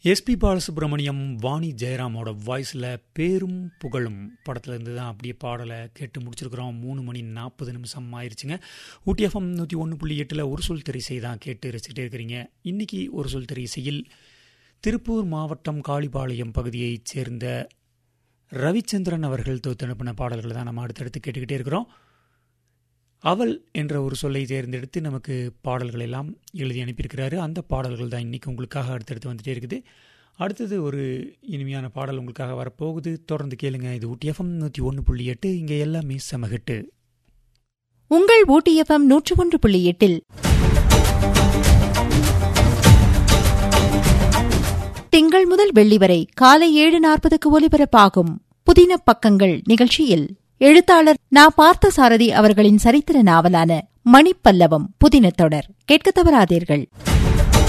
SP Balasubramaniam Vani ஜெயராமோட வாய்ஸில் பேரும் புகழும் படத்துல இருந்து தான் அப்படியே பாடலை கேட்டு முடிச்சிருக்கிறோம் மூணு மணி நாற்பது நிமிஷம் ஆயிடுச்சுங்க ஊட்டி எஃப்எம் நூற்றி ஒன்று புள்ளி எட்டில் ஒரு சொல் தெரிசை தான் கேட்டு ரசிக்கிட்டே இருக்கிறீங்க இன்னைக்கு ஒரு சொல் தெரிசையில் திருப்பூர் மாவட்டம் காளிபாளையம் பகுதியைச் சேர்ந்த ரவிச்சந்திரன் அவர்கள் தொத்து அனுப்பின பாடல்களை தான் நம்ம அடுத்தடுத்து கேட்டுக்கிட்டே இருக்கிறோம் அவள் என்ற ஒரு சொல்லை தேர்ந்தெடுத்து நமக்கு பாடல்கள் எல்லாம் எழுதி அனுப்பியிருக்கிறாரு அந்த பாடல்கள் தான் இன்றைக்கி உங்களுக்காக அடுத்தடுத்து வந்துட்டே இருக்குது அடுத்தது ஒரு இனிமையான பாடல் உங்களுக்காக வரப்போகுது தொடர்ந்து கேளுங்க இது ஊட்டி எஃப்எம் நூற்றி ஒன்று புள்ளி எட்டு இங்கே எல்லாமே சமகட்டு உங்கள் ஊட்டி எஃப்எம் நூற்று ஒன்று புள்ளி எட்டில் திங்கள் முதல் வெள்ளி வரை காலை ஏழு நாற்பதுக்கு ஒலிபரப்பாகும் புதின பக்கங்கள் நிகழ்ச்சியில் எழுத்தாளர் நா பார்த்தசாரதி அவர்களின் சரித்திர நாவலான மணிப்பல்லவம் புதின தொடர் கேட்க தவறாதீர்கள்